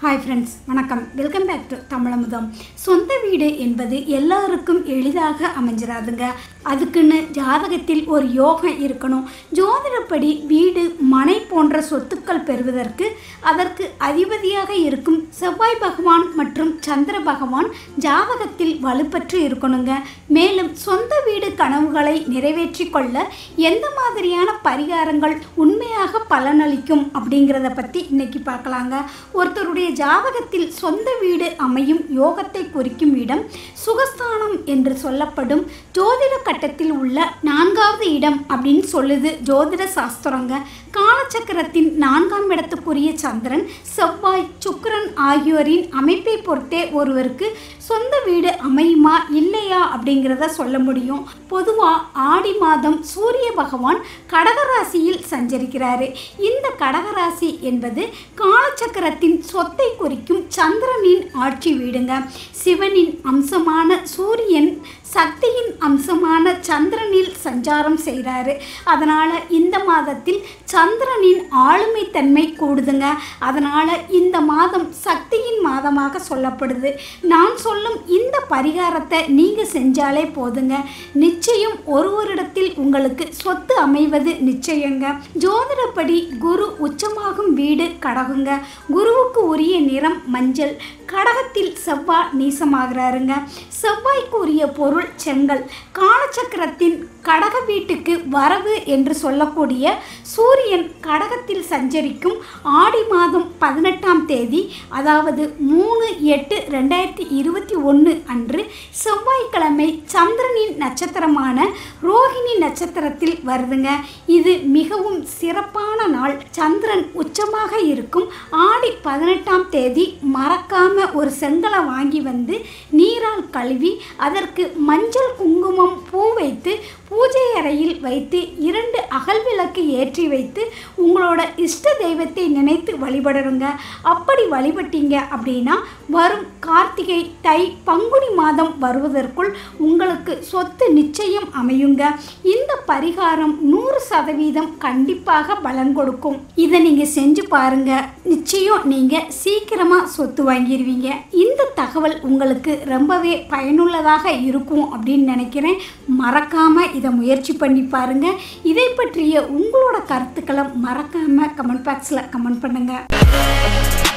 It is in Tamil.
ஹாய் ஃப்ரெண்ட்ஸ் வணக்கம் வெல்கம் பேக் டு தமிழமுதம் சொந்த வீடு என்பது எல்லாருக்கும் எளிதாக அமைஞ்சிடாதுங்க அதுக்குன்னு ஜாதகத்தில் ஒரு யோகம் இருக்கணும் ஜோதிடப்படி வீடு மனை போன்ற சொத்துக்கள் பெறுவதற்கு அதற்கு அதிபதியாக இருக்கும் செவ்வாய் பகவான் மற்றும் சந்திர பகவான் ஜாதகத்தில் வலுப்பற்று இருக்கணுங்க மேலும் சொந்த வீடு கனவுகளை நிறைவேற்றி கொள்ள எந்த மாதிரியான பரிகாரங்கள் உண்மையாக பலனளிக்கும் அப்படிங்கிறத பற்றி இன்னைக்கு பார்க்கலாங்க ஒருத்தருடைய ஜாதகத்தில் சொந்த வீடு அமையும் யோகத்தை குறிக்கும் இடம் சுகஸ்தானம் என்று சொல்லப்படும் ஜோதிட கட்டத்தில் உள்ள நான்காவது இடம் அப்படின்னு சொல்லுது ஜோதிட சாஸ்திரங்க காலச்சக்கரத்தின் நான்காம் இடத்துக்குரிய சந்திரன் செவ்வாய் சுக்கிரன் ஆகியோரின் அமைப்பை பொறுத்தே ஒருவருக்கு சொந்த வீடு அமையுமா இல்லையா அப்படிங்கிறத சொல்ல முடியும் பொதுவாக ஆடி மாதம் சூரிய பகவான் கடகராசியில் சஞ்சரிக்கிறாரு இந்த கடகராசி என்பது காலச்சக்கரத்தின் சொத்தை குறிக்கும் சந்திரனின் ஆட்சி வீடுங்க சிவனின் அம்சமான சூரியன் சக்தியின் அம்சமான சந்திரனில் சஞ்சாரம் செய்கிறாரு அதனால் இந்த மாதத்தில் சந்திரனின் ஆளுமை தன்மை கூடுதுங்க அதனால் இந்த மாதம் சக்தியின் மாதமாக சொல்லப்படுது நான் சொல்லும் இந்த பரிகாரத்தை நீங்கள் செஞ்சாலே போதுங்க நிச்சயம் ஒருவரிடத்தில் உங்களுக்கு சொத்து அமைவது நிச்சயங்க ஜோதிடப்படி குரு உச்சமாகும் வீடு கடகுங்க குருவுக்கு உரிய நிறம் மஞ்சள் கடகத்தில் செவ்வாய் நீசமாகிறாருங்க செவ்வாய்க்கு உரிய பொருள் செங்கல் காலச்சக்கரத்தின் கடக வீட்டுக்கு வரவு என்று சொல்லக்கூடிய சூரியன் கடகத்தில் சஞ்சரிக்கும் ஆடி மாதம் பதினெட்டாம் தேதி அதாவது மூணு எட்டு ரெண்டாயிரத்தி இருபத்தி ஒன்று அன்று செவ்வாய்க்கிழமை சந்திரனின் நட்சத்திரமான ரோஹிணி நட்சத்திரத்தில் வருதுங்க இது மிகவும் சிறப்பான நாள் சந்திரன் உச்சமாக இருக்கும் ஆடி பதினெட்டாம் தேதி மறக்காம ஒரு செங்கலை வாங்கி வந்து நீரால் கழுவி அதற்கு மஞ்சள் குங்குமம் பூ வைத்து பூஜை அறையில் வைத்து இரண்டு அகல் விளக்கு ஏற்றி வைத்து உங்களோட இஷ்ட தெய்வத்தை நினைத்து வழிபடணுங்க அப்படி வழிபட்டீங்க அப்படின்னா வரும் கார்த்திகை தை பங்குனி மாதம் வருவதற்குள் உங்களுக்கு சொத்து நிச்சயம் அமையுங்க இந்த பரிகாரம் நூறு சதவீதம் கண்டிப்பாக பலன் கொடுக்கும் இதை நீங்கள் செஞ்சு பாருங்க நிச்சயம் நீங்கள் சீக்கிரமாக சொத்து வாங்கிடுவீங்க இந்த தகவல் உங்களுக்கு ரொம்பவே பயனுள்ளதாக இருக்கும் அப்படின்னு நினைக்கிறேன் மறக்காமல் இதை முயற்சி பண்ணி பாருங்கள் இதை பற்றிய உங்களோட கருத்துக்களை மறக்காமல் கமெண்ட் பாக்ஸில் கமெண்ட் பண்ணுங்கள்